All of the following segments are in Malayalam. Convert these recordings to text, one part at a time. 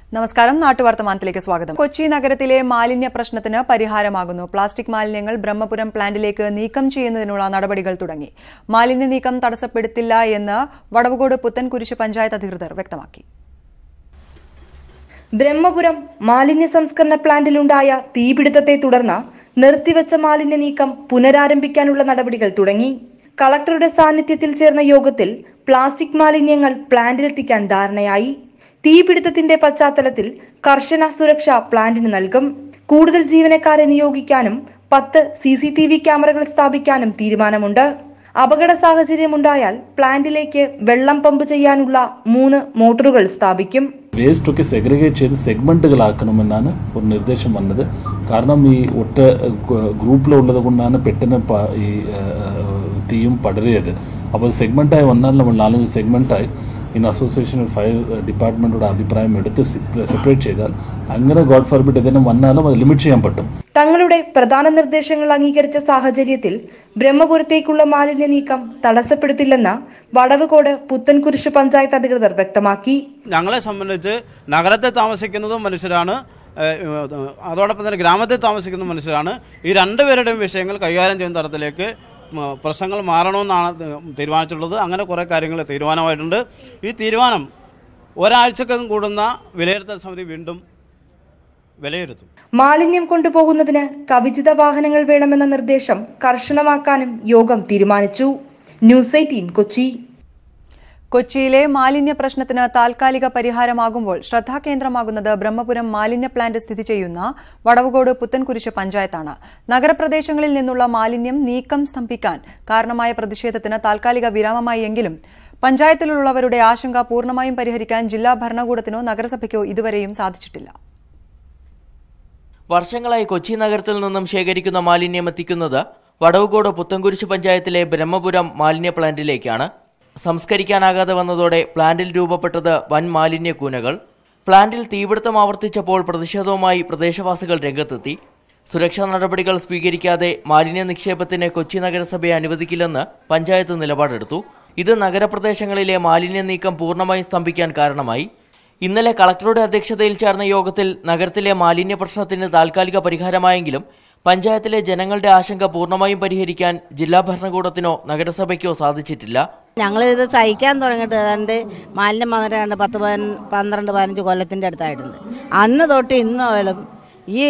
നമസ്കാരം നാട്ടുവർത്തമാനത്തിലേക്ക് സ്വാഗതം കൊച്ചി നഗരത്തിലെ മാലിന്യ പ്രശ്നത്തിന് പരിഹാരമാകുന്നു പ്ലാസ്റ്റിക് മാലിന്യങ്ങൾ ബ്രഹ്മപുരം പ്ലാന്റിലേക്ക് നീക്കം ചെയ്യുന്നതിനുള്ള നടപടികൾ തുടങ്ങി മാലിന്യ നീക്കം തടസ്സപ്പെടുത്തില്ല എന്ന് വടവുകോട് പുത്തൻകുരിശ് പഞ്ചായത്ത് അധികൃതർ വ്യക്തമാക്കി ബ്രഹ്മപുരം മാലിന്യ സംസ്കരണ പ്ലാന്റിലുണ്ടായ തീപിടുത്തത്തെ തുടർന്ന് നിർത്തിവച്ച മാലിന്യ നീക്കം പുനരാരംഭിക്കാനുള്ള നടപടികൾ തുടങ്ങി കളക്ടറുടെ സാന്നിധ്യത്തിൽ ചേർന്ന യോഗത്തിൽ പ്ലാസ്റ്റിക് മാലിന്യങ്ങൾ പ്ലാന്റിലെത്തിക്കാൻ ധാരണയായി തീപിടുത്തത്തിന്റെ പശ്ചാത്തലത്തിൽ കർശന സുരക്ഷ പ്ലാന്റിന് നൽകും കൂടുതൽ ജീവനക്കാരെ നിയോഗിക്കാനും പത്ത് സി സി ടി വി ക്യാമറകൾ സ്ഥാപിക്കാനും തീരുമാനമുണ്ട് അപകട സാഹചര്യമുണ്ടായാൽ പ്ലാന്റിലേക്ക് വെള്ളം പമ്പ് ചെയ്യാനുള്ള മൂന്ന് മോട്ടോറുകൾ സ്ഥാപിക്കും വേസ്റ്റ് ഒക്കെ സെഗ്രിഗേറ്റ് ചെയ്ത് സെഗ്മെന്റുകളാക്കണമെന്നാണ് ഒരു നിർദ്ദേശം വന്നത് കാരണം ഈ ഒറ്റ ഗ്രൂപ്പിലുള്ളത് കൊണ്ടാണ് പെട്ടെന്ന് പ- ഈ ആ, തീയും പടരുന്നത് അപ്പോൾ സെഗ്മെന്റായി വന്നാൽ നമ്മൾ നാലഞ്ച് സെഗ്മെന്റായി ഇൻ അസോസിയേഷൻ ഫയർ ഡിപ്പാർട്ട്മെൻറ്റോട് അഭിപ്രായം എടുത്ത് സെപ്പറേറ്റ് ചെയ്താൽ അങ്ങനെ ഗോഡ് ഫോർബിറ്റ് ഏതെങ്കിലും വന്നാലും അത് ലിമിറ്റ് ചെയ്യാൻ പറ്റും തങ്ങളുടെ പ്രധാന നിർദ്ദേശങ്ങൾ അംഗീകരിച്ച സാഹചര്യത്തിൽ ബ്രഹ്മപുരത്തേക്കുള്ള മാലിന്യ നീക്കം തടസ്സപ്പെടുത്തില്ലെന്ന് വടവുകോട് പുത്തൻകുരിശ് പഞ്ചായത്ത് അധികൃതർ വ്യക്തമാക്കി ഞങ്ങളെ സംബന്ധിച്ച് നഗരത്തെ താമസിക്കുന്നതും മനുഷ്യരാണ് ഏഹ്, ഏഹ്, അതോടൊപ്പം തന്നെ ഗ്രാമത്തിൽ താമസിക്കുന്ന മനുഷ്യരാണ് ഈ രണ്ടുപേരുടെയും വിഷയങ്ങൾ കൈകാര്യം ചെയ്യുന്ന തരത്തിലേക്ക് മ, പ്രശ്നങ്ങൾ മാറണമെന്നാണ് തീരുമാനിച്ചിട്ടുള്ളത് അങ്ങനെ കുറേ കാര്യങ്ങൾ തീരുമാനമായിട്ടുണ്ട് ഈ തീരുമാനം ഒരാഴ്ചക്കകം കൂടുന്ന വിലയിരുത്തൽ സമിതി വീണ്ടും വിലയിരുത്തും മാലിന്യം കൊണ്ടുപോകുന്നതിന് കവിചിത വാഹനങ്ങൾ വേണമെന്ന നിർദ്ദേശം കർശനമാക്കാനും യോഗം തീരുമാനിച്ചു ന്യൂസ് എയ്റ്റീൻ കൊച്ചി കൊച്ചിയിലെ മാലിന്യ പ്രശ്നത്തിന് താൽക്കാലിക പരിഹാരമാകുമ്പോൾ ശ്രദ്ധാകേന്ദ്രമാകുന്നത് ബ്രഹ്മപുരം മാലിന്യ പ്ലാന്റ് സ്ഥിതി ചെയ്യുന്ന വടവുകോട് പുത്തൻകുരിശ് പഞ്ചായത്താണ് നഗരപ്രദേശങ്ങളിൽ നിന്നുള്ള മാലിന്യം നീക്കം സ്തംഭിക്കാൻ കാരണമായ പ്രതിഷേധത്തിന് താൽക്കാലിക വിരാമമായി എങ്കിലും പഞ്ചായത്തിലുള്ളവരുടെ ആശങ്ക പൂർണ്ണമായും പരിഹരിക്കാൻ ജില്ലാ ഭരണകൂടത്തിനോ നഗരസഭയ്ക്കോ ഇതുവരെയും സാധിച്ചിട്ടില്ല വർഷങ്ങളായി കൊച്ചി നഗരത്തിൽ നിന്നും ശേഖരിക്കുന്ന മാലിന്യം എത്തിക്കുന്നത് വടവുകോട് പുത്തൻകുരിശ് പഞ്ചായത്തിലെ ബ്രഹ്മപുരം മാലിന്യ പ്ലാന്റിലേക്കാണ് സംസ്കരിക്കാനാകാതെ വന്നതോടെ പ്ലാന്റിൽ രൂപപ്പെട്ടത് വൻ മാലിന്യ കൂനകൾ പ്ലാന്റിൽ തീപിടുത്തം ആവർത്തിച്ചപ്പോൾ പ്രതിഷേധവുമായി പ്രദേശവാസികൾ രംഗത്തെത്തി സുരക്ഷാ നടപടികൾ സ്വീകരിക്കാതെ മാലിന്യ നിക്ഷേപത്തിന് കൊച്ചി നഗരസഭയെ അനുവദിക്കില്ലെന്ന് പഞ്ചായത്ത് നിലപാടെടുത്തു ഇത് നഗരപ്രദേശങ്ങളിലെ മാലിന്യ നീക്കം പൂർണ്ണമായും സ്തംഭിക്കാൻ കാരണമായി ഇന്നലെ കളക്ടറുടെ അധ്യക്ഷതയിൽ ചേർന്ന യോഗത്തിൽ നഗരത്തിലെ മാലിന്യ പ്രശ്നത്തിന് താൽക്കാലിക പരിഹാരമായെങ്കിലും പഞ്ചായത്തിലെ ജനങ്ങളുടെ ആശങ്ക പൂർണ്ണമായും പരിഹരിക്കാൻ ജില്ലാ ഭരണകൂടത്തിനോ നഗരസഭയ്ക്കോ സാധിച്ചിട്ടില്ല ഞങ്ങൾ ഇത് സഹിക്കാൻ തുടങ്ങിയിട്ട് ഏതാണ്ട് മാലിന്യം വന്നിട്ട് പത്ത് പതിന പന്ത്രണ്ട് പതിനഞ്ച് കൊല്ലത്തിൻ്റെ അടുത്തായിട്ടുണ്ട് അന്ന് തൊട്ട് ഇന്ന് പോലും ഈ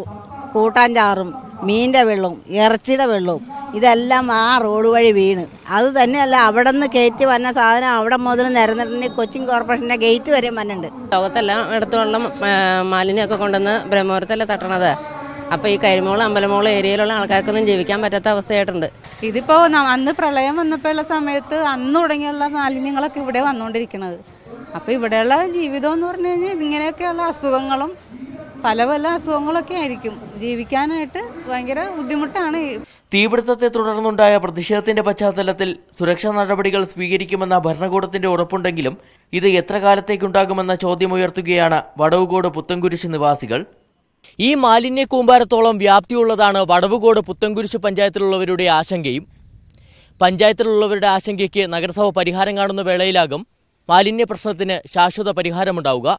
കൂട്ടാൻ ചാറും മീനിൻ്റെ വെള്ളവും ഇറച്ചിയുടെ വെള്ളവും ഇതെല്ലാം ആ റോഡ് വഴി വീണ് അത് തന്നെയല്ല അവിടെ നിന്ന് കയറ്റി വന്ന സാധനം അവിടെ മുതൽ നിരന്നിട്ടുണ്ടെങ്കിൽ കൊച്ചിൻ കോർപ്പറേഷൻ്റെ ഗേറ്റ് വരെ വന്നിട്ടുണ്ട് ലോകത്തെല്ലാം ഇടത്തുള്ള മാലിന്യമൊക്കെ കൊണ്ടുവന്ന് ബ്രഹ്മപുരത്തല്ലേ തട്ടണത് അപ്പോൾ ഈ കരിമോളം അമ്പലമോളം ഏരിയയിലുള്ള ആൾക്കാർക്കൊന്നും ജീവിക്കാൻ പറ്റാത്ത അവസ്ഥയായിട്ടുണ്ട് ഇതിപ്പോ ന- അന്ന് പ്രളയം വന്നപ്പോഴുള്ള സമയത്ത് അന്ന് തുടങ്ങിയുള്ള മാലിന്യങ്ങളൊക്കെ ഇവിടെ വന്നുകൊണ്ടിരിക്കുന്നത് അപ്പൊ ഇവിടെയുള്ള ജീവിതം എന്ന് പറഞ്ഞു കഴിഞ്ഞാൽ ഇങ്ങനെയൊക്കെയുള്ള അസുഖങ്ങളും പല പല അസുഖങ്ങളൊക്കെ ആയിരിക്കും ജീവിക്കാനായിട്ട് ഭയങ്കര ബുദ്ധിമുട്ടാണ് ഈ തീപിടുത്തത്തെ തുടർന്നുണ്ടായ പ്രതിഷേധത്തിന്റെ പശ്ചാത്തലത്തിൽ സുരക്ഷാ നടപടികൾ സ്വീകരിക്കുമെന്ന ഭരണകൂടത്തിന്റെ ഉറപ്പുണ്ടെങ്കിലും ഇത് എത്ര കാലത്തേക്കുണ്ടാകുമെന്ന ചോദ്യമുയർത്തുകയാണ് വടവുകോട് പുത്തൻകുരിശ് നിവാസികൾ ഈ മാലിന്യ കൂമ്പാരത്തോളം വ്യാപ്തിയുള്ളതാണ് വടവുകോട് പുത്തൻകുരിശ് പഞ്ചായത്തിലുള്ളവരുടെ ആശങ്കയും പഞ്ചായത്തിലുള്ളവരുടെ ആശങ്കയ്ക്ക് നഗരസഭ പരിഹാരം കാണുന്ന വേളയിലാകും മാലിന്യ പ്രശ്നത്തിന് ശാശ്വത പരിഹാരമുണ്ടാവുക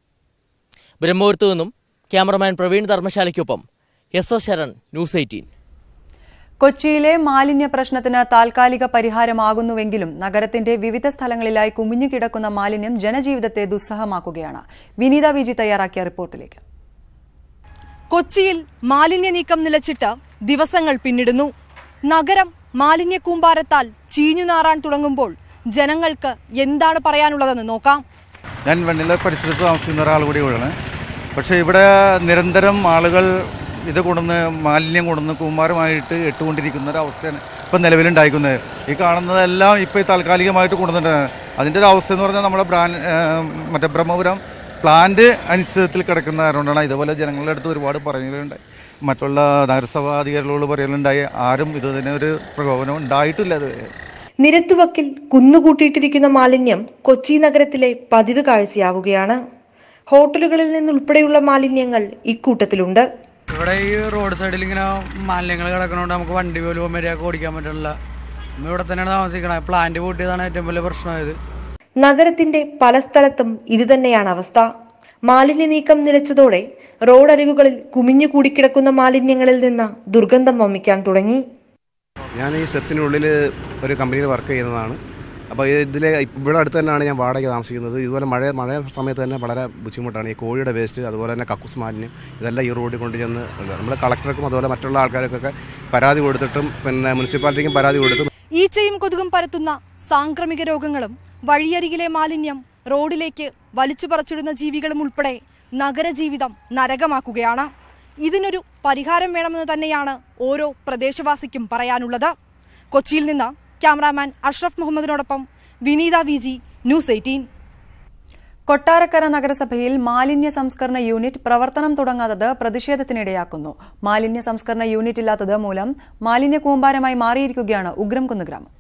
ബ്രഹ്മപുരത്തു നിന്നും ക്യാമറമാൻ പ്രവീൺ ധർമ്മശാലയ്ക്കൊപ്പം S S Sharan news eighteen കൊച്ചിയിലെ മാലിന്യ പ്രശ്നത്തിന് താൽക്കാലിക പരിഹാരമാകുന്നുവെങ്കിലും നഗരത്തിന്റെ വിവിധ സ്ഥലങ്ങളിലായി കുമിഞ്ഞുകിടക്കുന്ന മാലിന്യം ജനജീവിതത്തെ ദുസ്സഹമാക്കുകയാണ് വിനീത വിജി തയ്യാറാക്കിയ റിപ്പോർട്ടിലേക്ക് കൊച്ചിയിൽ മാലിന്യ നീക്കം നിലച്ചിട്ട് ദിവസങ്ങൾ പിന്നിടുന്നു നഗരം മാലിന്യ കൂമ്പാരത്താൽ ചീഞ്ഞു നാറാൻ തുടങ്ങുമ്പോൾ ജനങ്ങൾക്ക് എന്താണ് പറയാനുള്ളതെന്ന് നോക്കാം ഞാൻ വെണ്ണില പരിസരത്ത് താമസിക്കുന്ന ഒരാൾ കൂടിയാണ് പക്ഷേ ഇവിടെ നിരന്തരം ആളുകൾ ഇത് കൊണ്ടുവന്ന് മാലിന്യം കൊണ്ടുവന്ന് കൂമാരമായിട്ട് ഇട്ടുകൊണ്ടിരിക്കുന്ന ഒരു അവസ്ഥയാണ് ഇപ്പം നിലവിലുണ്ടായിരിക്കുന്നത് ഈ കാണുന്നതെല്ലാം ഇപ്പോൾ താൽക്കാലികമായിട്ട് കൊണ്ടുവന്നിട്ട് അതിൻ്റെ ഒരു അവസ്ഥ എന്ന് പറഞ്ഞാൽ നമ്മുടെ ബ്രാൻ മറ്റേ ബ്രഹ്മപുരം പ്ലാന്റ് അനിശ്ചിതത്തിൽ കിടക്കുന്ന കാരണമാണ് ഇതുപോലെ ജനങ്ങളുടെ അടുത്ത് ഒരുപാട് പറയുകയുണ്ടായി മറ്റുള്ള നഗരസഭാ അധികാരികളോട് പറയലുണ്ടായി ആരും ഇതിന് ഒരു പ്രകോപനം ഉണ്ടായിട്ടില്ല ഇതുവരെ നിരത്തുവക്കിൽ കുന്നുകൂട്ടിയിട്ടിരിക്കുന്ന മാലിന്യം കൊച്ചി നഗരത്തിലെ പതിവ് കാഴ്ചയാവുകയാണ് ഹോട്ടലുകളിൽ നിന്നുൾപ്പെടെയുള്ള മാലിന്യങ്ങൾ ഇക്കൂട്ടത്തിലുണ്ട് ഇവിടെ ഈ റോഡ് സൈഡിൽ ഇങ്ങനെ മാലിന്യങ്ങൾ കിടക്കണോണ്ട് നമുക്ക് വണ്ടി പോലും മര്യാദക്ക് ഓടിക്കാൻ പറ്റില്ല നമ്മൾ ഇവിടെ തന്നെയാണ് താമസിക്കണത് പ്ലാന്റ് പൂട്ടിയതാണ് ഏറ്റവും വലിയ പ്രശ്നമായത് നഗരത്തിന്റെ പല സ്ഥലത്തും ഇതുതന്നെയാണ് അവസ്ഥ മാലിന്യ നീക്കം നിലച്ചതോടെ റോഡരികുകളിൽ കുമിഞ്ഞു കൂടിക്കിടക്കുന്ന മാലിന്യങ്ങളിൽ നിന്ന് ദുർഗന്ധം വമിക്കാൻ തുടങ്ങി ഞാൻ ഈ സ്റ്റെപ്സിനുള്ളിൽ ഒരു കമ്പനിയിൽ വർക്ക് ചെയ്യുന്നതാണ് അപ്പോൾ ഇതിൽ ഇവിടെ അടുത്ത് തന്നെയാണ് ഞാൻ വാടക താമസിക്കുന്നത് ഇതുപോലെ മഴ മഴ സമയത്ത് തന്നെ വളരെ ബുദ്ധിമുട്ടാണ് ഈ കോഴിയുടെ വേസ്റ്റ് അതുപോലെ തന്നെ കക്കൂസ് മാലിന്യം ഇതെല്ലാം ഈ റോഡിൽ കൊണ്ട് ചെന്ന് നമ്മൾ കളക്ടർക്കും അതുപോലെ മറ്റുള്ള ആൾക്കാർക്കൊക്കെ പരാതി കൊടുത്തിട്ടും പിന്നെ മുനിസിപ്പാലിറ്റിക്കും പരാതി കൊടുത്തും ഈച്ചയും കൊതുകും പരത്തുന്ന സാംക്രമിക രോഗങ്ങളും വഴിയരികിലെ മാലിന്യം റോഡിലേക്ക് വലിച്ചു പറിച്ചിടുന്ന ജീവികളും ഉൾപ്പെടെ നഗരജീവിതം നരകമാക്കുകയാണ് ഇതിനൊരു പരിഹാരം വേണമെന്ന് തന്നെയാണ് ഓരോ പ്രദേശവാസിക്കും പറയാനുള്ളത് കൊച്ചിയിൽ നിന്ന് ക്യാമറാമാൻ അഷ്റഫ് മുഹമ്മദിനോടൊപ്പം Vineetha V G news eighteen Kottarakkara നഗരസഭയിൽ മാലിന്യ സംസ്കരണ യൂണിറ്റ് പ്രവർത്തനം തുടങ്ങാത്തത് പ്രതിഷേധത്തിനിടയാക്കുന്നു മാലിന്യ സംസ്കരണ യൂണിറ്റ് ഇല്ലാത്തത് മൂലം മാലിന്യ കൂമ്പാരമായി മാറിയിരിക്കുകയാണ് ഉഗ്രംകുന്ന് ഗ്രാമം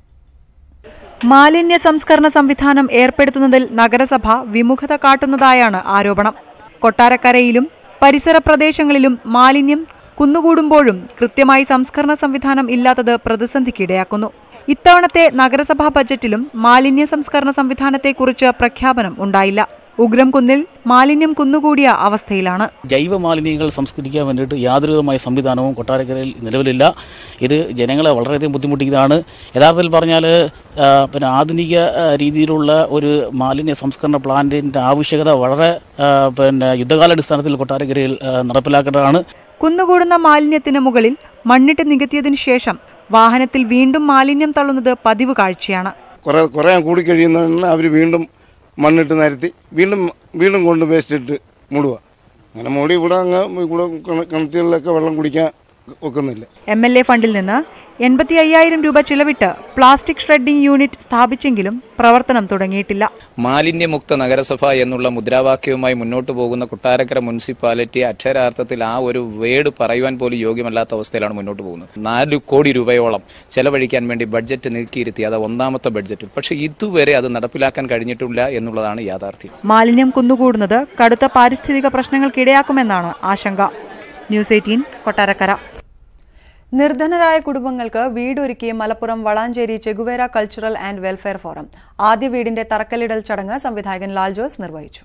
മാലിന്യ സംസ്കരണ സംവിധാനം ഏർപ്പെടുത്തുന്നതിൽ നഗരസഭ വിമുഖത കാട്ടുന്നതായാണ് ആരോപണം കൊട്ടാരക്കരയിലും പരിസര പ്രദേശങ്ങളിലും മാലിന്യം കുന്നുകൂടുമ്പോഴും കൃത്യമായി സംസ്കരണ സംവിധാനം ഇല്ലാത്തത് പ്രതിസന്ധിക്കിടയാക്കുന്നു ഇത്തവണത്തെ നഗരസഭാ ബജറ്റിലും മാലിന്യ സംസ്കരണ സംവിധാനത്തെക്കുറിച്ച് പ്രഖ്യാപനം ഉണ്ടായില്ല ഉഗ്രംകുന്നിൽ മാലിന്യം കുന്നുകൂടിയ അവസ്ഥയിലാണ് ജൈവ മാലിന്യങ്ങൾ സംസ്കരിക്കാൻ വേണ്ടിയിട്ട് യാതൊരുവിധമായ സംവിധാനവും കൊട്ടാരക്കരയിൽ നിലവിലില്ല ഇത് ജനങ്ങളെ വളരെയധികം ബുദ്ധിമുട്ടിക്കുന്നതാണ് യഥാർത്ഥത്തിൽ പറഞ്ഞാൽ ആ, പിന്നെ ആധുനിക ആ, രീതിയിലുള്ള ഒരു മാലിന്യ സംസ്കരണ പ്ലാന്റിൻ്റെ ആവശ്യകത വളരെ ആ, പിന്നെ യുദ്ധകാലാടിസ്ഥാനത്തിൽ കൊട്ടാരക്കരയിൽ ആ, നടപ്പിലാക്കേണ്ടതാണ് കുന്നുകൂടുന്ന മാലിന്യത്തിന് മുകളിൽ മണ്ണിട്ട് നികത്തിയതിനു ശേഷം വാഹനത്തിൽ വീണ്ടും മാലിന്യം തള്ളുന്നത് പതിവ് കാഴ്ചയാണ് കുറേ കുറേ കൂടി കഴിയുന്നതിന് അവർ വീണ്ടും മണ്ണിട്ട് നിരത്തി വീണ്ടും വീണ്ടും കൊണ്ട് വേസ്റ്റ് ഇട്ട് മൂടുക അങ്ങനെ മൂടി ഇവിടെ അങ്ങ് ഇവിടെ കിണ- കിണറ്റുകളിലൊക്കെ വെള്ളം കുടിക്കാൻ വെക്കുന്നില്ല എം എൽ എ ഫണ്ടിൽ നിന്ന് എൺപത്തി അയ്യായിരം രൂപ ചിലവിട്ട് പ്ലാസ്റ്റിക് ഷ്രെഡിംഗ് യൂണിറ്റ് സ്ഥാപിച്ചെങ്കിലും പ്രവർത്തനം തുടങ്ങിയിട്ടില്ല മാലിന്യമുക്ത നഗരസഭ എന്നുള്ള മുദ്രാവാക്യവുമായി മുന്നോട്ട് പോകുന്ന കൊട്ടാരക്കര മുനിസിപ്പാലിറ്റി അക്ഷരാർത്ഥത്തിൽ ആ ഒരു വേർഡ് പറയുവാൻ പോലും യോഗ്യമല്ലാത്ത അവസ്ഥയിലാണ് മുന്നോട്ട് പോകുന്നത് നാല് കോടി രൂപയോളം ചെലവഴിക്കാൻ വേണ്ടി ബഡ്ജറ്റ് നീക്കിയിരുത്തി അത് ഒന്നാമത്തെ ബഡ്ജറ്റ് പക്ഷേ ഇതുവരെ അത് നടപ്പിലാക്കാൻ കഴിഞ്ഞിട്ടില്ല എന്നുള്ളതാണ് യാഥാർത്ഥ്യം മാലിന്യം കുന്നുകൂടുന്നത് കടുത്ത പാരിസ്ഥിതിക പ്രശ്നങ്ങൾക്കിടയാക്കുമെന്നാണ് ആശങ്ക ന്യൂസ് എയ്റ്റീൻ കൊട്ടാരക്കര നിർധനരായ കുടുംബങ്ങൾക്ക് വീടൊരുക്കി Malappuram Valanchery Che Guevara cultural and welfare forum ആദ്യ വീടിന്റെ തറക്കല്ലിടൽ ചടങ്ങ് സംവിധായകൻ ലാൽ ജോസ് നിർവഹിച്ചു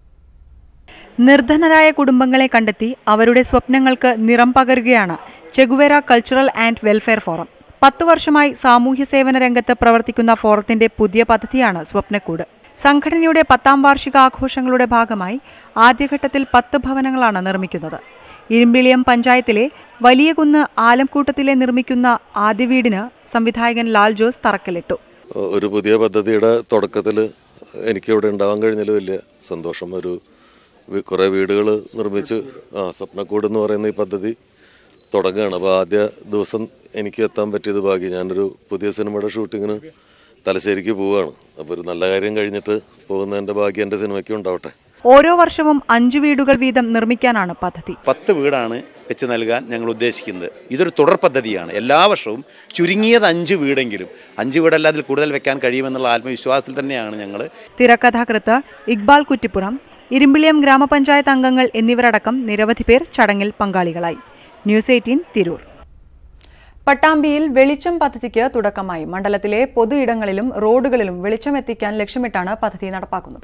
നിർധനരായ കുടുംബങ്ങളെ കണ്ടെത്തി അവരുടെ സ്വപ്നങ്ങൾക്ക് നിറം പകരുകയാണ് Che Guevara cultural and welfare forum പത്തു വർഷമായി സാമൂഹ്യ സേവന രംഗത്ത് പ്രവർത്തിക്കുന്ന ഫോറത്തിന്റെ പുതിയ പദ്ധതിയാണ് സ്വപ്നക്കൂട് സംഘടനയുടെ പത്താം വാർഷിക ആഘോഷങ്ങളുടെ ഭാഗമായി ആദ്യഘട്ടത്തിൽ പത്ത് ഭവനങ്ങളാണ് നിർമ്മിക്കുന്നത് ഇരുമ്പിളിയം പഞ്ചായത്തിലെ വലിയ കുന്ന് ആലംകൂട്ടത്തിലെ നിർമ്മിക്കുന്ന ആദ്യ വീടിന് സംവിധായകൻ ലാൽ ജോസ് തറക്കല്ലിട്ടു ഒരു പുതിയ പദ്ധതിയുടെ തുടക്കത്തിൽ എനിക്കിവിടെ ഉണ്ടാവാൻ കഴിഞ്ഞതിൽ വലിയ സന്തോഷം ഒരു വി- കുറേ വീടുകൾ നിർമ്മിച്ച് ആ സ്വപ്നക്കൂട് എന്ന് പറയുന്ന ഈ പദ്ധതി തുടങ്ങുകയാണ് അപ്പോൾ ആദ്യ ദിവസം എനിക്ക് എത്താൻ പറ്റിയത് ഭാഗ്യം ഞാനൊരു പുതിയ സിനിമയുടെ ഷൂട്ടിങ്ങിന് തലശ്ശേരിക്ക് പോവുകയാണ് അപ്പോൾ ഒരു നല്ല കാര്യം കഴിഞ്ഞിട്ട് പോകുന്നതിൻ്റെ ഭാഗ്യം എൻ്റെ സിനിമയ്ക്കും ഉണ്ടാവട്ടെ ഓരോ വർഷവും അഞ്ചു വീടുകൾ വീതം നിർമ്മിക്കാനാണ് പദ്ധതി പത്ത് വീടാണ് വെച്ച് നൽകാൻ ഞങ്ങൾ ഉദ്ദേശിക്കുന്നത് ഇതൊരു തുടർ പദ്ധതിയാണ് എല്ലാ വർഷവും ചുരുങ്ങിയത് അഞ്ച് വീടെങ്കിലും അഞ്ച് വീടല്ല അതിൽ കൂടുതൽ വെക്കാൻ കഴിയുമെന്നുള്ള ആത്മവിശ്വാസത്തിൽ തന്നെയാണ് ഞങ്ങൾ തിരക്കഥാകൃത്ത് ഇക്ബാൽ കുറ്റിപ്പുറം ഇരുമ്പിളിയം ഗ്രാമപഞ്ചായത്ത് അംഗങ്ങൾ എന്നിവരടക്കം നിരവധി പേർ ചടങ്ങിൽ പങ്കാളികളായി ന്യൂസ് എയ്റ്റീൻ തിരൂർ പട്ടാമ്പിയിൽ വെളിച്ചം പദ്ധതിക്ക് തുടക്കമായി മണ്ഡലത്തിലെ പൊതു ഇടങ്ങളിലും റോഡുകളിലും വെളിച്ചം എത്തിക്കാൻ ലക്ഷ്യമിട്ടാണ് പദ്ധതി നടപ്പാക്കുന്നത്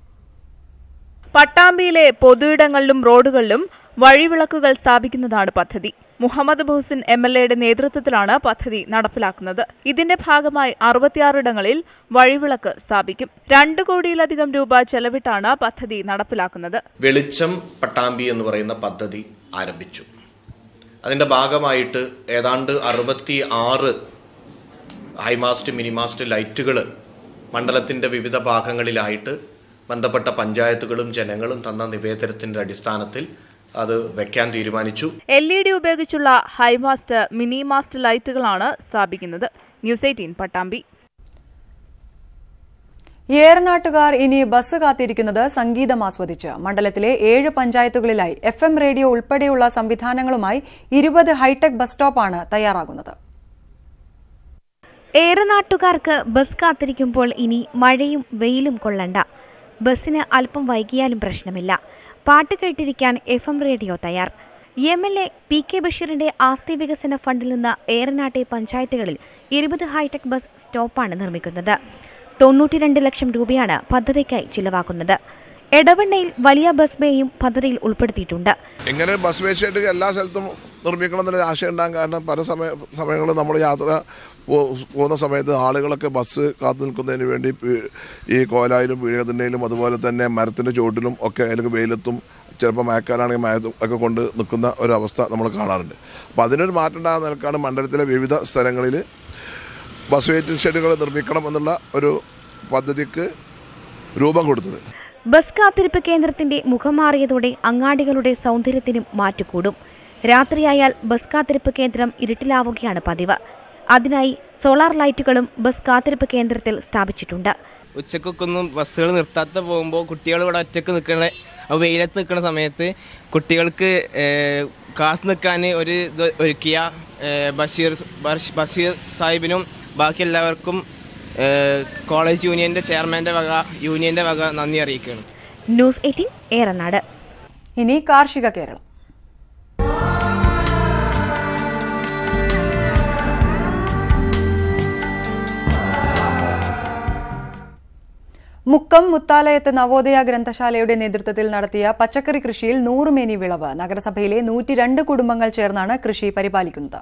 പട്ടാമ്പിയിലെ പൊതുയിടങ്ങളിലും റോഡുകളിലും വഴിവിളക്കുകൾ സ്ഥാപിക്കുന്നതാണ് പദ്ധതി മുഹമ്മദ് മുഹസിൻ എം എൽ എയുടെ നേതൃത്വത്തിലാണ് പദ്ധതി നടപ്പിലാക്കുന്നത് ഇതിന്റെ ഭാഗമായി അറുപത്തിയാറിടങ്ങളിൽ വഴിവിളക്ക് സ്ഥാപിക്കും രണ്ട് കോടിയിലധികം രൂപ ചെലവിട്ടാണ് പദ്ധതി നടപ്പിലാക്കുന്നത് വെളിച്ചം പട്ടാമ്പി എന്ന് പറയുന്ന പദ്ധതി ആരംഭിച്ചു അതിൻ്റെ ഭാഗമായിട്ട് ഏതാണ്ട് അറുപത്തി ആറ് ഹൈമാസ്റ്റ് മിനിമാസ്റ്റ് ലൈറ്റുകൾ മണ്ഡലത്തിൻ്റെ വിവിധ ഭാഗങ്ങളിലായിട്ട് ബന്ധപ്പെട്ട പഞ്ചായത്തുകളും ജനങ്ങളും തന്ന നിവേദനത്തിൻ്റെ അടിസ്ഥാനത്തിൽ അത് വെക്കാൻ തീരുമാനിച്ചു എൽ ഇ ഡി ഉപയോഗിച്ചുള്ള ഹൈമാസ്റ്റ് മിനി മാസ്റ്റ് ലൈറ്റുകളാണ് സ്ഥാപിക്കുന്നത് ന്യൂസ് എയ്റ്റീൻ പട്ടാമ്പി ഏറനാട്ടുകാർ ഇനി ബസ് കാത്തിരിക്കുന്നത് സംഗീതം ആസ്വദിച്ച് മണ്ഡലത്തിലെ ഏഴ് പഞ്ചായത്തുകളിലായി എഫ് എം റേഡിയോ ഉൾപ്പെടെയുള്ള സംവിധാനങ്ങളുമായി ഇരുപത് ഹൈടെക് ബസ് സ്റ്റോപ്പാണ് തയ്യാറാകുന്നത് ഏറെ നാട്ടുകാർക്ക് ബസ് കാത്തിരിക്കുമ്പോൾ ഇനി മഴയും വെയിലും കൊള്ളണ്ട ബസ്സിന് അല്പം വൈകിയാലും പ്രശ്നമില്ല പാട്ട് കേട്ടിരിക്കാൻ എഫ് എം റേഡിയോ തയ്യാർ M L A P K ബഷീറിന്റെ ആസ്തി വികസന ഫണ്ടിൽ നിന്ന് ഏറനാട്ടെ പഞ്ചായത്തുകളിൽ ഇരുപത് ഹൈടെക് ബസ് സ്റ്റോപ്പാണ് നിർമ്മിക്കുന്നത് തൊണ്ണൂറ്റിരണ്ട് ലക്ഷം രൂപയാണ് പദ്ധതിക്കായി ചിലവാക്കുന്നത് എടവണ്ണയിൽ വലിയ ബസ് ബേയും പദ്ധതിയിൽ ഉൾപ്പെടുത്തിയിട്ടുണ്ട് ഇങ്ങനെ ബസ് വേസ്റ്റ് എല്ലാ സ്ഥലത്തും നിർമ്മിക്കണം എന്നുള്ള ആശയം ഉണ്ടാകാൻ കാരണം പല സമയ സമയങ്ങളിൽ നമ്മൾ യാത്ര പോ- പോകുന്ന സമയത്ത് ആളുകളൊക്കെ ബസ് കാത്തു നിൽക്കുന്നതിന് വേണ്ടി പി- ഈ കോലായിലും പീഴകത്തിൻ്റെയിലും അതുപോലെ തന്നെ മരത്തിൻ്റെ ചുവട്ടിലും ഒക്കെ അല്ലെങ്കിൽ വെയിലത്തും ചിലപ്പോൾ മഴക്കാലാണെങ്കിൽ മഴത്തും ഒക്കെ കൊണ്ട് നിൽക്കുന്ന ഒരവസ്ഥ നമ്മൾ കാണാറുണ്ട് അപ്പോൾ അതിനൊരു മാറ്റം ഉണ്ടാകുന്ന നിലക്കാണ് മണ്ഡലത്തിലെ വിവിധ സ്ഥലങ്ങളിൽ ബസ് വെയിറ്റിംഗ് ഷെഡുകൾ നിർമ്മിക്കണം എന്നുള്ള ഒരു പദ്ധതിക്ക് രൂപം കൊടുത്തത് ബസ് കാത്തിരിപ്പ് കേന്ദ്രത്തിന്റെ മുഖം മാറിയതോടെ അങ്ങാടികളുടെ സൗന്ദര്യത്തിനും മാറ്റുകൂടും രാത്രിയായാൽ ബസ് കാത്തിരിപ്പ് കേന്ദ്രം ഇരുട്ടിലാവുകയാണ് പതിവ് അതിനായി സോളാർ ലൈറ്റുകളും ബസ് കാത്തിരിപ്പ് കേന്ദ്രത്തിൽ സ്ഥാപിച്ചിട്ടുണ്ട് ഉച്ചക്കൊക്കെ ഒന്നും ബസ്സുകൾ നിർത്താത്ത പോകുമ്പോൾ കുട്ടികൾ ഇവിടെ ഒറ്റക്ക് നിൽക്കണ ആ വെയിലത്ത് നിൽക്കുന്ന സമയത്ത് കുട്ടികൾക്ക് ഏഹ്, കാത്തു നിൽക്കാൻ ഒരു ഇത് ഒരുക്കിയ ഏഹ്, ബഷീർ ബഷ്- ബഷീർ സാഹിബിനും ബാക്കി എല്ലാവർക്കും ഏഹ്, കോളേജ് യൂണിയൻ്റെ ചെയർമാൻ്റെ വക യൂണിയൻ്റെ വക നന്ദി അറിയിക്കുകയാണ് ന്യൂസ് എയ്റ്റീൻ ഏറനാട് ഇനി കാർഷിക കേരളം മുക്കം മുത്താലയത്ത് നവോദയ ഗ്രന്ഥശാലയുടെ നേതൃത്വത്തിൽ നടത്തിയ പച്ചക്കറി കൃഷിയിൽ നൂറുമേനി വിളവ് നഗരസഭയിലെ നൂറ്റിരണ്ട് കുടുംബങ്ങൾ ചേർന്നാണ് കൃഷി പരിപാലിക്കുന്നത്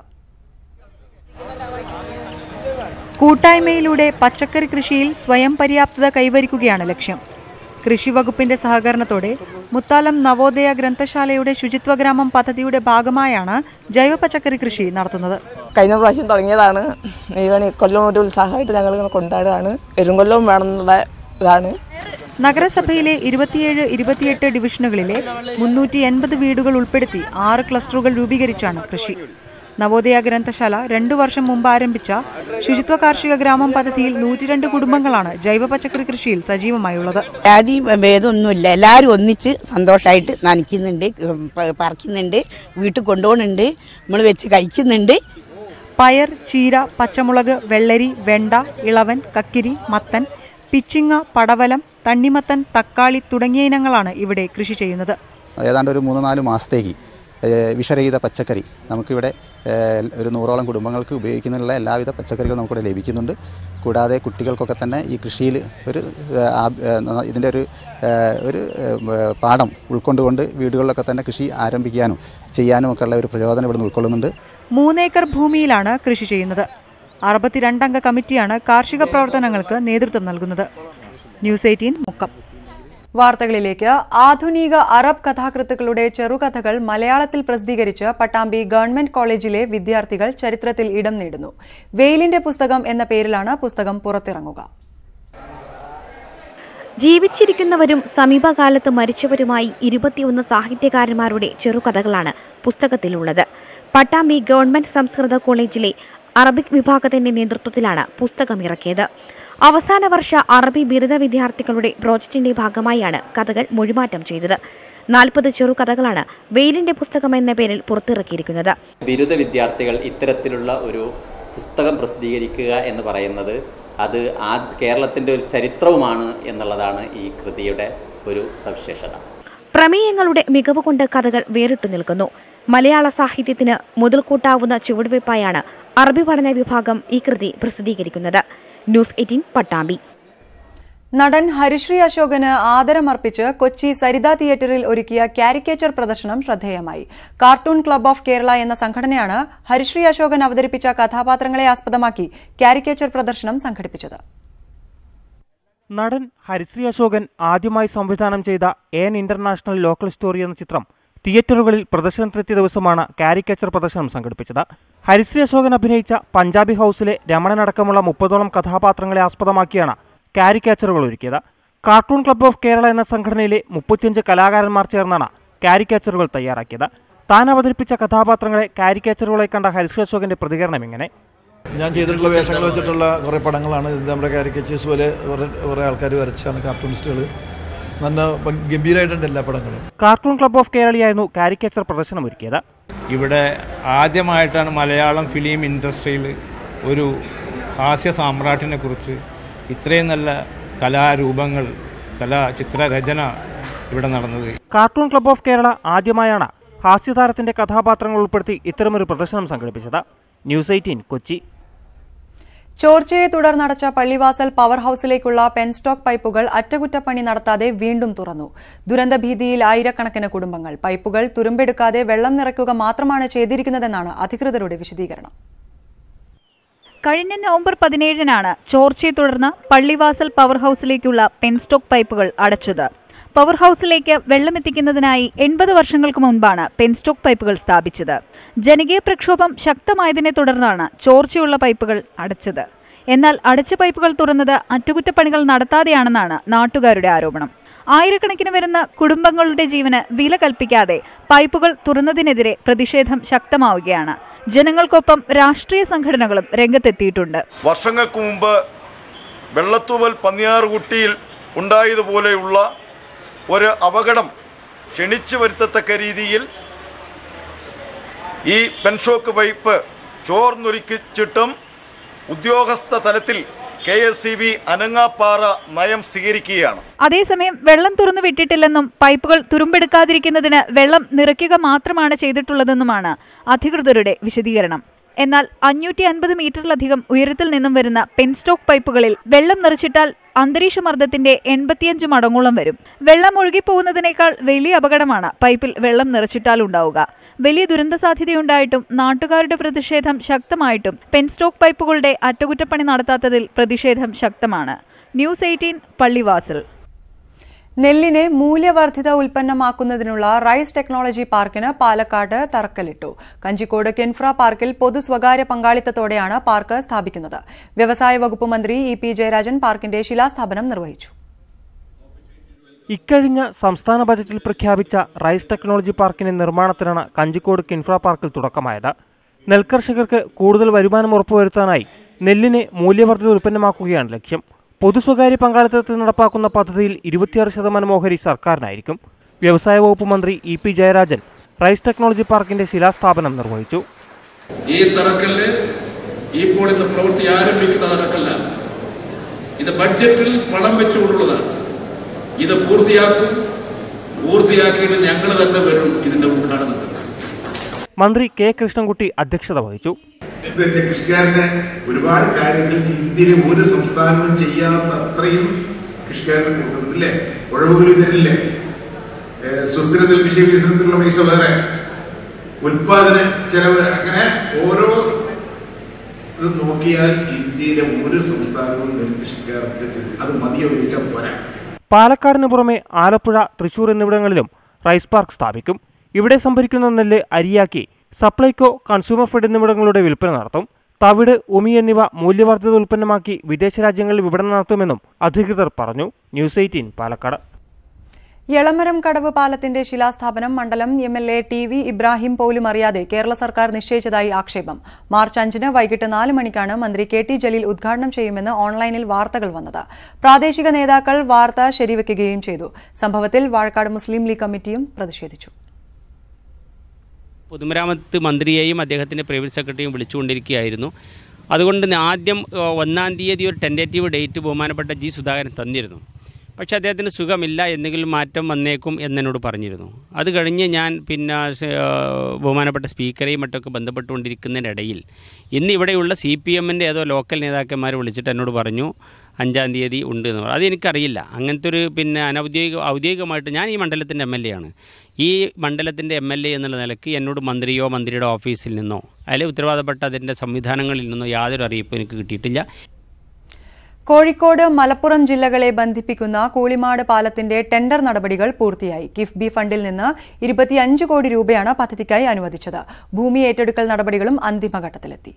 കൂട്ടായ്മയിലൂടെ പച്ചക്കറി കൃഷിയിൽ സ്വയം പര്യാപ്തത കൈവരിക്കുകയാണ് ലക്ഷ്യം കൃഷി വകുപ്പിന്റെ സഹകരണത്തോടെ മുത്താലം നവോദയ ഗ്രന്ഥശാലയുടെ ശുചിത്വഗ്രാമം പദ്ധതിയുടെ ഭാഗമായാണ് ജൈവ പച്ചക്കറി കൃഷി നടത്തുന്നത് കഴിഞ്ഞ പ്രാവശ്യം തുടങ്ങിയതാണ് ഇവൻ കൊല്ലം ഒരു ഉത്സാഹമായിട്ട് ഞങ്ങൾ ഇങ്ങനെ കൊണ്ടാടുകയാണ് വരും കൊല്ലവും വേണമെന്നുള്ള ഇതാണ് നഗരസഭയിലെ ഇരുപത്തിയേഴ് ഇരുപത്തിയെട്ട് ഡിവിഷനുകളിലെ മുന്നൂറ്റി എൺപത് വീടുകൾ ഉൾപ്പെടുത്തി ആറ് ക്ലസ്റ്ററുകൾ രൂപീകരിച്ചാണ് കൃഷി നവോദയ ഗ്രന്ഥശാല രണ്ടു വർഷം മുമ്പ് ആരംഭിച്ച ശുചിത്വ കാർഷിക ഗ്രാമം പദ്ധതിയിൽ നൂറ്റിരണ്ട് കുടുംബങ്ങളാണ് ജൈവ പച്ചക്കറി കൃഷിയിൽ സജീവമായുള്ളത് ജാതി ഭേദമൊന്നുമില്ല എല്ലാവരും ഒന്നിച്ച് സന്തോഷമായിട്ട് നനയ്ക്കുന്നുണ്ട് ഉം, പ- പറിക്കുന്നുണ്ട് വീട്ടിൽ കൊണ്ടുപോകുന്നുണ്ട് നമ്മൾ വെച്ച് കഴിക്കുന്നുണ്ട് പയർ ചീര പച്ചമുളക് വെള്ളരി വെണ്ട ഇളവൻ കക്കിരി മത്തൻ പിച്ചിങ്ങ പടവലം തണ്ണിമത്തൻ തക്കാളി തുടങ്ങിയ ഇനങ്ങളാണ് ഇവിടെ കൃഷി ചെയ്യുന്നത് ഏതാണ്ട് ഒരു മൂന്ന് നാല് മാസത്തേക്ക് ഏഹ് വിഷരഹിത പച്ചക്കറി നമുക്കിവിടെ ഏഹ് ഒരു നൂറോളം കുടുംബങ്ങൾക്ക് ഉപയോഗിക്കുന്നതിനുള്ള എല്ലാവിധ പച്ചക്കറികളും നമുക്കിവിടെ ലഭിക്കുന്നുണ്ട് കൂടാതെ കുട്ടികൾക്കൊക്കെ തന്നെ ഈ കൃഷിയിൽ ഒരു ഏഹ് ആ- ഏഹ് ഇതിൻ്റെ ഒരു ഏഹ് ഒരു ഏഹ് പാഠം ഉൾക്കൊണ്ടുകൊണ്ട് വീടുകളിലൊക്കെ തന്നെ കൃഷി ആരംഭിക്കാനും ചെയ്യാനും ഒക്കെ ഉള്ള ഒരു പ്രചോദനം ഇവിടുന്ന് ഉൾക്കൊള്ളുന്നുണ്ട് മൂന്നേക്കർ ഭൂമിയിലാണ് കൃഷി ചെയ്യുന്നത് അറുപത്തിരണ്ടംഗ കമ്മിറ്റിയാണ് കാർഷിക പ്രവർത്തനങ്ങൾക്ക് നേതൃത്വം നൽകുന്നത് ന്യൂസ് എയ്റ്റീൻ മുക്കം വാർത്തകളിലേക്ക് ആധുനിക അറബ് കഥാകൃത്തുക്കളുടെ ചെറുകഥകൾ മലയാളത്തിൽ പ്രസിദ്ധീകരിച്ച് പട്ടാമ്പി ഗവൺമെന്റ് കോളേജിലെ വിദ്യാർത്ഥികൾ ചരിത്രത്തിൽ ഇടം നേടുന്നു വെയിലിന്റെ പുസ്തകം എന്ന പേരിലാണ് പുസ്തകം പുറത്തിറങ്ങുക ജീവിച്ചിരിക്കുന്നവരും സമീപകാലത്ത് മരിച്ചവരുമായി ഇരുപത്തിയൊന്ന് സാഹിത്യകാരന്മാരുടെ ചെറുകഥകളാണ് പുസ്തകത്തിലുള്ളത് പട്ടാമ്പി ഗവൺമെന്റ് സംസ്കൃത കോളേജിലെ അറബിക് വിഭാഗത്തിന്റെ നേതൃത്വത്തിലാണ് പുസ്തകം ഇറക്കിയത് അവസാന വർഷ അറബി ബിരുദ വിദ്യാർത്ഥികളുടെ പ്രോജക്ടിന്റെ ഭാഗമായാണ് കഥകൾ മൊഴിമാറ്റം ചെയ്തത് നാൽപ്പത് ചെറുകഥകളാണ് വെയിലിന്റെ പുസ്തകം എന്ന പേരിൽ പുറത്തിറക്കിയിരിക്കുന്നത് ബിരുദ വിദ്യാർത്ഥികൾ ഇത്തരത്തിലുള്ള ഒരു പുസ്തകം പ്രസിദ്ധീകരിക്കുക എന്ന് പറയുന്നത് അത് ആ കേരളത്തിൻ്റെ ഒരു ചരിത്രവുമാണ് എന്നുള്ളതാണ് ഈ കൃതിയുടെ ഒരു സവിശേഷത പ്രമേയങ്ങളുടെ മികവ് കൊണ്ട് കഥകൾ വേറിട്ടു നിൽക്കുന്നു മലയാള സാഹിത്യത്തിന് മുതൽക്കൂട്ടാവുന്ന ചുവടുവയ്പായാണ് അറബി പഠന വിഭാഗം ഈ കൃതി പ്രസിദ്ധീകരിക്കുന്നത് ന്യൂസ് എയ്റ്റീൻ പട്ടാമ്പി നടൻ ഹരിശ്രീ അശോകന് ആദരമർപ്പിച്ച് കൊച്ചി സരിത തിയേറ്ററിൽ ഒരുക്കിയ കാരിക്കേച്ചർ പ്രദർശനം ശ്രദ്ധേയമായി കാർട്ടൂൺ ക്ലബ് ഓഫ് കേരള എന്ന സംഘടനയാണ് ഹരിശ്രീ അശോകൻ അവതരിപ്പിച്ച കഥാപാത്രങ്ങളെ ആസ്പദമാക്കി കാരിക്കേച്ചർ പ്രദർശനം സംഘടിപ്പിച്ചത് നടൻ ഹരിശ്രീ അശോകൻ ആദ്യമായി സംവിധാനം ചെയ്ത എൻ ഇന്റർനാഷണൽ ലോക്കൽ സ്റ്റോറി എന്ന ചിത്രം തിയേറ്ററുകളിൽ പ്രദർശനത്തിലെത്തിയ ദിവസമാണ് കാരിക്കേച്ചർ പ്രദർശനം സംഘടിപ്പിച്ചത് ഹരിശ്രീ അശോകൻ അഭിനയിച്ച പഞ്ചാബി ഹൌസിലെ രമണനടക്കമുള്ള മുപ്പതോളം കഥാപാത്രങ്ങളെ ആസ്പദമാക്കിയാണ് കാരിക്കേച്ചറുകൾ ഒരുക്കിയത് കാർട്ടൂൺ ക്ലബ് ഓഫ് കേരള എന്ന സംഘടനയിലെ മുപ്പത്തിയഞ്ച് കലാകാരന്മാർ ചേർന്നാണ് കാരിക്കേച്ചറുകൾ തയ്യാറാക്കിയത് താൻ അവതരിപ്പിച്ച കഥാപാത്രങ്ങളെ കാരിക്കേച്ചറുകളായി കണ്ട ഹരിശ്രീ അശോകന്റെ പ്രതികരണം ഇങ്ങനെ ഞാൻ ചെയ്തിട്ടുള്ള വേഷങ്ങൾ വെച്ചിട്ടുള്ള കുറേ പടങ്ങളാണ് ഇത് നമ്മുടെ കാരിക്കേച്ചേഴ്സ് പോലെ കുറേ കുറേ ആൾക്കാർ വരച്ചാണ് കാർട്ടൂണിസ്റ്റുകൾ നല്ല ഭംഗി- ഗംഭീരമായിട്ടുണ്ട് എല്ലാ പടങ്ങളും കാർട്ടൂൺ ക്ലബ് ഓഫ് കേരളയായിരുന്നു കാരിക്കേച്ചർ പ്രദർശനം ഒരുക്കിയത് ഇവിടെ ആദ്യമായിട്ടാണ് മലയാളം ഫിലിം ഇൻഡസ്ട്രിയിൽ ഒരു ഹാസ്യ സാമ്രാട്ടിനെ കുറിച്ച് ഇത്രയും നല്ല കലാരൂപങ്ങൾ കലാ ചിത്രരചന ഇവിടെ നടന്നത് കാർട്ടൂൺ ക്ലബ് ഓഫ് കേരള ആദ്യമായാണ് ഹാസ്യതാരത്തിന്റെ കഥാപാത്രങ്ങൾ ഉൾപ്പെടുത്തി ഇത്തരമൊരു പ്രദർശനം സംഘടിപ്പിച്ചത് ന്യൂസ് എയ്റ്റീൻ കൊച്ചി ചോർച്ചയെ തുടർന്നടച്ച പള്ളിവാസൽ പവർ ഹൌസിലേക്കുള്ള പെൻസ്റ്റോക്ക് പൈപ്പുകൾ അറ്റകുറ്റപ്പണി നടത്താതെ വീണ്ടും തുറന്നു ദുരന്തഭീതിയിൽ ആയിരക്കണക്കിന് കുടുംബങ്ങൾ പൈപ്പുകൾ തുരുമ്പെടുക്കാതെ വെള്ളം നിറയ്ക്കുക മാത്രമാണ് ചെയ്തിരിക്കുന്നതെന്നാണ് അധികൃതരുടെ വിശദീകരണം കഴിഞ്ഞ നവംബർ പതിനേഴിനാണ് ചോർച്ചയെ തുടർന്ന് പള്ളിവാസൽ പവർ ഹൌസിലേക്കുള്ള പെൻസ്റ്റോക്ക് പൈപ്പുകൾ അടച്ചത് പവർ ഹൌസിലേക്ക് വെള്ളമെത്തിക്കുന്നതിനായി എൺപത് വർഷങ്ങൾക്ക് മുൻപാണ് പെൻസ്റ്റോക്ക് പൈപ്പുകൾ സ്ഥാപിച്ചത് ജനകീയ പ്രക്ഷോഭം ശക്തമായതിനെ തുടർന്നാണ് ചോർച്ചയുള്ള പൈപ്പുകൾ അടച്ചത് എന്നാൽ അടച്ച പൈപ്പുകൾ തുറന്നത് അറ്റകുറ്റപ്പണികൾ നടത്താതെയാണെന്നാണ് നാട്ടുകാരുടെ ആരോപണം ആയിരക്കണക്കിന് വരുന്ന കുടുംബങ്ങളുടെ ജീവന് വില കൽപ്പിക്കാതെ പൈപ്പുകൾ തുറന്നതിനെതിരെ പ്രതിഷേധം ശക്തമാവുകയാണ് ജനങ്ങൾക്കൊപ്പം രാഷ്ട്രീയ സംഘടനകളും രംഗത്തെത്തിയിട്ടുണ്ട് വർഷങ്ങൾക്ക് മുമ്പ് വെള്ളത്തൂവൽ പന്നിയാറുകുട്ടിയിൽ ഉണ്ടായതുപോലെയുള്ള ഒരു അപകടം ക്ഷണിച്ചു വരുത്തത്തക്ക രീതിയിൽ ഈ പെൻഷോക്ക് പൈപ്പ് ചോർന്നൊലിക്കിച്ചിട്ടും ഉദ്യോഗസ്ഥ തലത്തിൽ കെ എസ് സി ബി അനങ്ങാപ്പാറ നയം സ്വീകരിക്കുകയാണ് അതേസമയം വെള്ളം തുറന്നു വിട്ടിട്ടില്ലെന്നും പൈപ്പുകൾ തുരുമ്പെടുക്കാതിരിക്കുന്നതിന് വെള്ളം നിറയ്ക്കുക മാത്രമാണ് ചെയ്തിട്ടുള്ളതെന്നുമാണ് അധികൃതരുടെ വിശദീകരണം എന്നാൽ അഞ്ഞൂറ്റി അൻപത് മീറ്ററിലധികം ഉയരത്തിൽ നിന്നും വരുന്ന പെൻസ്റ്റോക്ക് പൈപ്പുകളിൽ വെള്ളം നിറച്ചിട്ടാൽ അന്തരീക്ഷ മർദ്ദത്തിന്റെ എൺപത്തിയഞ്ച് മടങ്ങോളം വരും വെള്ളം ഒഴുകിപ്പോകുന്നതിനേക്കാൾ വലിയ അപകടമാണ് പൈപ്പിൽ വെള്ളം നിറച്ചിട്ടാൽ ഉണ്ടാവുക വലിയ ദുരന്ത സാധ്യതയുണ്ടായിട്ടും നാട്ടുകാരുടെ പ്രതിഷേധം ശക്തമായിട്ടും പെൻസ്റ്റോക്ക് പൈപ്പുകളുടെ അറ്റകുറ്റപ്പണി നടത്താത്തതിൽ പ്രതിഷേധം ശക്തമാണ് ന്യൂസ് എയ്റ്റീൻ പള്ളിവാസൽ നെല്ലിനെ മൂല്യവർദ്ധിത ഉൽപ്പന്നമാക്കുന്നതിനുള്ള റൈസ് ടെക്നോളജി പാർക്കിന് പാലക്കാട് തറക്കല്ലിട്ടു കഞ്ചിക്കോട് കെൻഫ്ര പാർക്കിൽ പൊതു സ്വകാര്യ പങ്കാളിത്തത്തോടെയാണ് പാർക്ക് സ്ഥാപിക്കുന്നത് വ്യവസായ വകുപ്പ് മന്ത്രി ഇ പി ജയരാജൻ പാർക്കിന്റെ ശിലാസ്ഥാപനം നിർവഹിച്ചു ഇക്കഴിഞ്ഞ സംസ്ഥാന ബജറ്റിൽ പ്രഖ്യാപിച്ച റൈസ് ടെക്നോളജി പാർക്കിന്റെ നിർമ്മാണത്തിനാണ് കഞ്ചിക്കോട് കിൻഫ്ര പാർക്കിൽ തുടക്കമായത് നെൽകർഷകർക്ക് കൂടുതൽ വരുമാനം ഉറപ്പുവരുത്താനായി നെല്ലിനെ മൂല്യവർദ്ധിത ഉൽപ്പന്നമാക്കുകയാണ് ലക്ഷ്യം പൊതു സ്വകാര്യ പങ്കാളിത്തത്തിൽ നടപ്പാക്കുന്ന പദ്ധതിയിൽ ഇരുപത്തിയാറ് ശതമാനം ഓഹരി സർക്കാരിനായിരിക്കും വ്യവസായ വകുപ്പ് മന്ത്രി E P Jayarajan rice technology പാർക്കിന്റെ ശിലാസ്ഥാപനം നിർവഹിച്ചു ഈ തറക്കല്ല് ഇപ്പോൾ ഇന്ന് പ്രവൃത്തി ആരംഭിക്കുന്ന തറക്കല്ല ഇത് ബഡ്ജറ്റിൽ പണം വെച്ചുകൊണ്ടുള്ളതാണ് ഇത് പൂർത്തിയാക്കും പൂർത്തിയാക്കിയിട്ട് ഞങ്ങൾ തന്നെ വരും ഇതിന്റെ ഉദ്ഘാടനത്തിൽ മന്ത്രി കെ കൃഷ്ണൻകുട്ടി അധ്യക്ഷത വഹിച്ചു എന്ന് വെച്ചാൽ കൃഷിക്കാരന് ഒരുപാട് കാര്യങ്ങൾ ഇന്ത്യയിലെ ഒരു സംസ്ഥാനവും ചെയ്യാത്ത അത്രയും കൃഷിക്കാരന് കൊടുക്കുന്നില്ലേ ഉഴവൂര് തരില്ലേ ഏഹ് സുസ്ഥിര നെൽകൃഷി വികസനത്തിനുള്ള പൈസ വേറെ ഉൽപാദന ചെലവ് അങ്ങനെ ഓരോ ഇത് നോക്കിയാൽ ഇന്ത്യയിലെ ഒരു സംസ്ഥാനവും നെൽകൃഷിക്കാർക്ക് ചെയ്ത് അത് മതിയൊഴിക്കാൻ പോരാ പാലക്കാടിന് പുറമെ ആലപ്പുഴ തൃശൂർ എന്നിവിടങ്ങളിലും റൈസ് പാർക്ക് സ്ഥാപിക്കും ഇവിടെ സംഭരിക്കുന്ന നെല്ല് അരിയാക്കി സപ്ലൈകോ കൺസ്യൂമർ ഫെഡ് എന്നിവിടങ്ങളുടെ വിൽപ്പന നടത്തും തവിട് ഉമി എന്നിവ മൂല്യവർദ്ധിത ഉൽപ്പന്നമാക്കി വിദേശ രാജ്യങ്ങളിൽ വിപണനം നടത്തുമെന്നും അധികൃതർ പറഞ്ഞു ന്യൂസ് എയ്റ്റീൻ പാലക്കാട് എളമരം കടവ് പാലത്തിന്റെ ശിലാസ്ഥാപനം മണ്ഡലം M L A T V Ibrahim പോലും അറിയാതെ കേരള സർക്കാർ നിശ്ചയിച്ചതായി ആക്ഷേപം മാർച്ച് അഞ്ചിന് വൈകിട്ട് നാല് മണിക്കാണ് മന്ത്രി കെ ടി ജലീൽ ഉദ്ഘാടനം ചെയ്യുമെന്ന് ഓൺലൈനിൽ വാർത്തകൾ വന്നത് പ്രാദേശിക നേതാക്കൾ വാർത്ത ശരിവെക്കുകയും ചെയ്തു സംഭവത്തിൽ വാഴക്കാട് മുസ്ലിം ലീഗ് കമ്മിറ്റിയും പ്രതിഷേധിച്ചു പൊതുമരാമത്ത് മന്ത്രിയെയും അദ്ദേഹത്തിൻ്റെ പ്രൈവറ്റ് സെക്രട്ടറിയും വിളിച്ചുകൊണ്ടിരിക്കുകയായിരുന്നു അതുകൊണ്ട് തന്നെ ആദ്യം ഏഹ്, ഒന്നാം തീയതി ഒരു ടെൻറ്റേറ്റീവ് ഡേറ്റ് ബഹുമാനപ്പെട്ട ജി സുധാകരൻ തന്നിരുന്നു പക്ഷേ അദ്ദേഹത്തിന് സുഖമില്ല എന്തെങ്കിലും മാറ്റം വന്നേക്കും എന്നെന്നോട് പറഞ്ഞിരുന്നു അത് കഴിഞ്ഞ് ഞാൻ പിന്നെ സ്- ഏഹ്, ബഹുമാനപ്പെട്ട സ്പീക്കറെയും മറ്റൊക്കെ ബന്ധപ്പെട്ടുകൊണ്ടിരിക്കുന്നതിനിടയിൽ ഇന്ന് ഇവിടെയുള്ള സി പി എമ്മിൻ്റെ ഏതോ ലോക്കൽ നേതാക്കന്മാർ വിളിച്ചിട്ട് എന്നോട് പറഞ്ഞു അഞ്ചാം തീയതി ഉണ്ട് എന്ന് പറഞ്ഞു അതെനിക്കറിയില്ല അങ്ങനത്തെ ഒരു പിന്നെ അനൗദ്യോഗിക ഔദ്യോഗികമായിട്ട് ഞാൻ ഈ മണ്ഡലത്തിൻ്റെ എം എൽ എ ആണ് ഈ മണ്ഡലത്തിൻ്റെ എം എൽ എ എന്നുള്ള നിലയ്ക്ക് എന്നോട് മന്ത്രിയോ മന്ത്രിയുടെ ഓഫീസിൽ നിന്നോ അതിലെ ഉത്തരവാദപ്പെട്ട അതിൻ്റെ സംവിധാനങ്ങളിൽ നിന്നോ യാതൊരു അറിയിപ്പും എനിക്ക് കിട്ടിയിട്ടില്ല കോഴിക്കോട് മലപ്പുറം ജില്ലകളെ ബന്ധിപ്പിക്കുന്ന കൂളിമാട് പാലത്തിന്റെ ടെൻഡർ നടപടികൾ പൂർത്തിയായി കിഫ്ബി ഫണ്ടിൽ നിന്ന് ഇരുപത്തിയഞ്ച് കോടി രൂപയാണ് പദ്ധതിക്കായി അനുവദിച്ചത് ഭൂമി ഏറ്റെടുക്കൽ നടപടികളും അന്തിമഘട്ടത്തിലെത്തി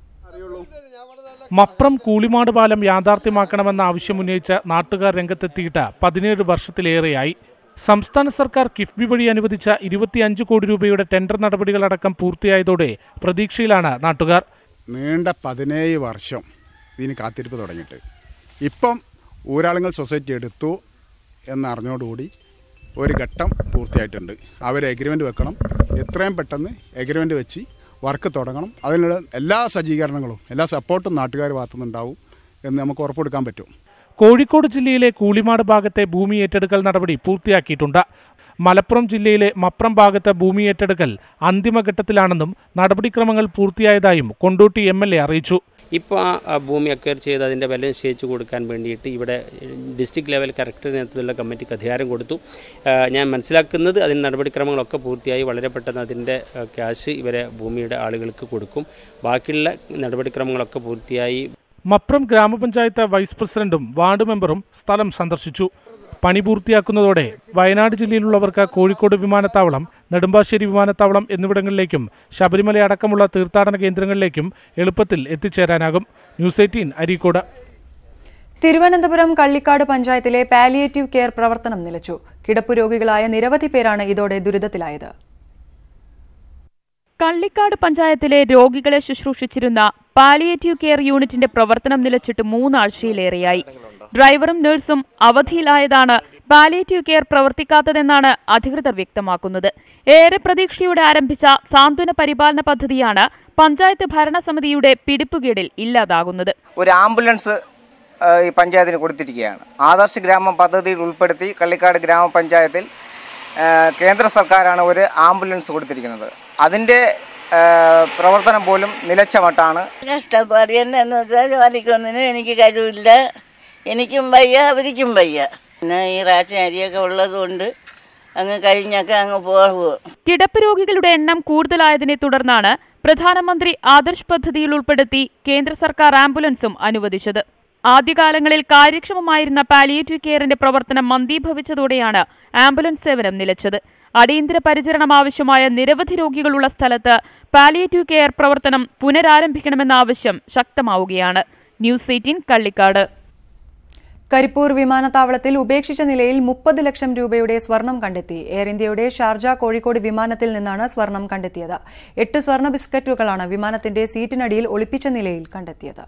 മപ്രം കൂളിമാട് പാലം യാഥാർത്ഥ്യമാക്കണമെന്ന ആവശ്യമുന്നയിച്ച് നാട്ടുകാർ രംഗത്തെത്തിയിട്ട് പതിനേഴ് വർഷത്തിലേറെയായി സംസ്ഥാന സർക്കാർ കിഫ്ബി വഴി അനുവദിച്ച ഇരുപത്തിയഞ്ച് കോടി രൂപയുടെ ടെൻഡർ നടപടികളടക്കം പൂർത്തിയായതോടെ പ്രതീക്ഷയിലാണ് നാട്ടുകാർ നീണ്ട പതിനേഴ് വർഷം ഇതിന് കാത്തിരിപ്പ് തുടങ്ങിയിട്ട് ഇപ്പം ഊരാളുങ്ങൾ സൊസൈറ്റി എടുത്തു എന്നറിഞ്ഞോടുകൂടി ഒരു ഘട്ടം പൂർത്തിയായിട്ടുണ്ട് അവർ എഗ്രിമെൻ്റ് വെക്കണം എത്രയും പെട്ടെന്ന് എഗ്രിമെൻ്റ് വെച്ച് വർക്ക് തുടങ്ങണം അതിനുള്ള എല്ലാ സജ്ജീകരണങ്ങളും എല്ലാ സപ്പോർട്ടും നാട്ടുകാർ ഭാഗത്തുനിന്നുണ്ടാവും എന്ന് നമുക്ക് ഉറപ്പെടുക്കാൻ പറ്റും കോഴിക്കോട് ജില്ലയിലെ കൂളിമാട് ഭാഗത്തെ ഭൂമി ഏറ്റെടുക്കൽ നടപടി പൂർത്തിയാക്കിയിട്ടുണ്ട് മലപ്പുറം ജില്ലയിലെ മപ്രം ഭാഗത്തെ ഭൂമി ഏറ്റെടുക്കൽ അന്തിമഘട്ടത്തിലാണെന്നും നടപടിക്രമങ്ങൾ പൂർത്തിയായതായും കൊണ്ടോട്ടി എം എൽ എ അറിയിച്ചു ഇപ്പോൾ ആ ആ ഭൂമി അക്വയർ ചെയ്ത് അതിൻ്റെ വില നിശ്ചയിച്ച് കൊടുക്കാൻ വേണ്ടിയിട്ട് ഇവിടെ ഡിസ്ട്രിക്ട് ലെവൽ കറക്റ്റ് നേതൃത്വത്തിലുള്ള കമ്മിറ്റിക്ക് അധികാരം കൊടുത്തു ആ, ഞാൻ മനസ്സിലാക്കുന്നത് അതിന് നടപടിക്രമങ്ങളൊക്കെ പൂർത്തിയായി വളരെ പെട്ടെന്ന് അതിൻ്റെ ആ, ക്യാഷ് ഇവരെ ഭൂമിയുടെ ആളുകൾക്ക് കൊടുക്കും ബാക്കിയുള്ള നടപടിക്രമങ്ങളൊക്കെ പൂർത്തിയായി മപ്രം ഗ്രാമപഞ്ചായത്ത് വൈസ് പ്രസിഡന്റും വാർഡ് മെമ്പറും സ്ഥലം സന്ദർശിച്ചു പണി പൂർത്തിയാക്കുന്നതോടെ വയനാട് ജില്ലയിലുള്ളവർക്ക് കോഴിക്കോട് വിമാനത്താവളം നെടുമ്പാശ്ശേരി വിമാനത്താവളം എന്നിവിടങ്ങളിലേക്കും ശബരിമല അടക്കമുള്ള തീർത്ഥാടന കേന്ദ്രങ്ങളിലേക്കും എളുപ്പത്തിൽ എത്തിച്ചേരാനാകും ന്യൂസ് എയ്റ്റീൻ അരീക്കോട് തിരുവനന്തപുരം കള്ളിക്കാട് പഞ്ചായത്തിലെ പാലിയേറ്റീവ് കെയർ പ്രവർത്തനം നിലച്ചു കിടപ്പു രോഗികളായ നിരവധി പേരാണ് ഇതോടെ ദുരിതത്തിലായത് കള്ളിക്കാട് പഞ്ചായത്തിലെ രോഗികളെ ശുശ്രൂഷിച്ചിരുന്ന പാലിയേറ്റീവ് കെയർ യൂണിറ്റിന്റെ പ്രവർത്തനം നിലച്ചിട്ട് മൂന്നാഴ്ചയിലേറെയായി ഡ്രൈവറും നഴ്സും അവധിയിലായതാണ് പാലിയേറ്റീവ് കെയർ പ്രവർത്തിക്കാത്തതെന്നാണ് അധികൃതർ വ്യക്തമാക്കുന്നത് ഏറെ പ്രതീക്ഷയോടെ ആരംഭിച്ച സാന്ത്വന പരിപാലന പദ്ധതിയാണ് പഞ്ചായത്ത് ഭരണസമിതിയുടെ പിടിപ്പുകേടിൽ ഇല്ലാതാകുന്നത് ഒരു ആംബുലൻസ് ആ, ഈ പഞ്ചായത്തിന് കൊടുത്തിരിക്കുകയാണ് ആദർശ് ഗ്രാമം പദ്ധതിയിൽ ഉൾപ്പെടുത്തി കള്ളിക്കാട് ഗ്രാമപഞ്ചായത്തിൽ ആ, കേന്ദ്ര സർക്കാരാണ് ഒരു ആംബുലൻസ് കൊടുത്തിരിക്കുന്നത് അതിൻ്റെ ആ, പ്രവർത്തനം പോലും നിലച്ച മട്ടാണ് കഷ്ടപ്പാട് എന്നു വെച്ചാൽ ജോലിക്കൊന്നിനും എനിക്ക് കഴിവില്ല എനിക്കും വയ്യ അവരിക്കും വയ്യ പിന്നെ ഈ റേഷൻ അരിയൊക്കെ ഉള്ളതുകൊണ്ട് അങ്ങ് കഴിഞ്ഞൊക്കെ അങ്ങ് പോകുമോ കിടപ്പ് രോഗികളുടെ എണ്ണം കൂടുതലായതിനെ തുടർന്നാണ് പ്രധാനമന്ത്രി ആദർശ് പദ്ധതിയിൽ ഉൾപ്പെടുത്തി കേന്ദ്ര സർക്കാർ ആംബുലൻസും അനുവദിച്ചത് ആദ്യകാലങ്ങളിൽ കാര്യക്ഷമമായിരുന്ന പാലിയേറ്റീവ് കെയറിന്റെ പ്രവർത്തനം മന്ദീഭവിച്ചതോടെയാണ് ആംബുലൻസ് സേവനം നിലച്ചത് അടിയന്തര പരിചരണം ആവശ്യമായ നിരവധി രോഗികളുള്ള സ്ഥലത്ത് പാലിയേറ്റീവ് കെയർ പ്രവർത്തനം പുനരാരംഭിക്കണമെന്ന ആവശ്യം ശക്തമാവുകയാണ് ന്യൂസ് എയ്റ്റീൻ കള്ളിക്കാട് കരിപ്പൂർ വിമാനത്താവളത്തിൽ ഉപേക്ഷിച്ച നിലയിൽ മുപ്പത് ലക്ഷം രൂപയുടെ സ്വർണം കണ്ടെത്തി എയർ ഇന്ത്യയുടെ ഷാർജ കോഴിക്കോട് വിമാനത്തിൽ നിന്നാണ് സ്വർണം കണ്ടെത്തിയത് എട്ട് സ്വർണ്ണ ബിസ്ക്കറ്റുകളാണ് വിമാനത്തിന്റെ സീറ്റിനടിയിൽ ഒളിപ്പിച്ച നിലയിൽ കണ്ടെത്തിയത്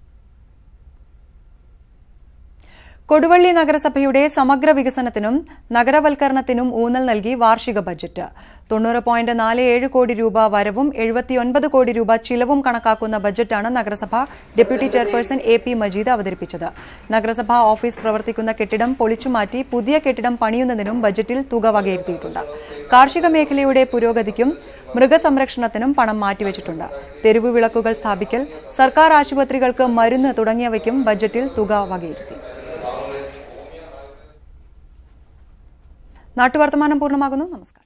കൊടുവള്ളി നഗരസഭയുടെ സമഗ്ര വികസനത്തിനും നഗരവൽക്കരണത്തിനും ഊന്നൽ നൽകി വാർഷിക ബജറ്റ് തൊണ്ണൂറ് പോയിന്റ് നാല് ഏഴ് കോടി രൂപ വരവും എഴുപത്തിയൊൻപത് കോടി രൂപ ചിലവും കണക്കാക്കുന്ന ബജറ്റാണ് നഗരസഭ deputy chairperson A P Majeed അവതരിപ്പിച്ചത് നഗരസഭാ ഓഫീസ് പ്രവർത്തിക്കുന്ന കെട്ടിടം പൊളിച്ചുമാറ്റി പുതിയ കെട്ടിടം പണിയുന്നതിനും ബജറ്റിൽ തുക വകയിരുത്തിയിട്ടുണ്ട് കാർഷിക മേഖലയുടെ പുരോഗതിക്കും മൃഗസംരക്ഷണത്തിനും പണം മാറ്റിവെച്ചിട്ടുണ്ട് തെരുവു വിളക്കുകൾ സ്ഥാപിക്കൽ സർക്കാർ ആശുപത്രികൾക്ക് മരുന്ന് തുടങ്ങിയവയ്ക്കും ബജറ്റിൽ തുക വകയിരുത്തി നാട്ടുവർത്തമാനം പൂർണ്ണമാകുന്നു നമസ്കാരം